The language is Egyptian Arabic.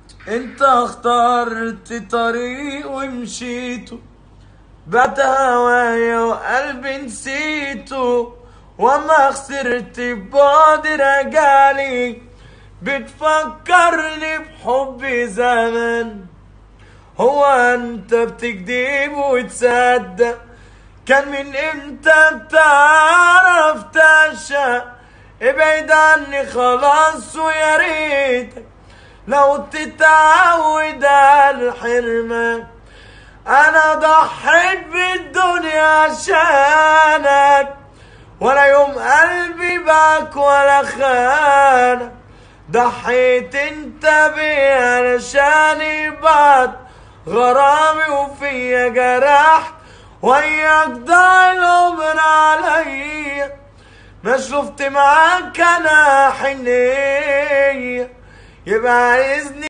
انت اخترت طريق ومشيته بعت هوايا وقلبي نسيته وما خسرت بعد رجالي بتفكرني بحب زمان هو انت بتكذب وتصدق كان من امتى بتعرف تعشق ابعد عني خلاص ويا ريتك لو تتعود على الحرمان انا ضحيت بالدنيا عشانك ولا يوم قلبي باك ولا خانك ضحيت انت بي علشاني بعد غرامي وفيا جرحت وياك ضاع العمر عليا ما شفت معاك انا حنية يبقى عايزني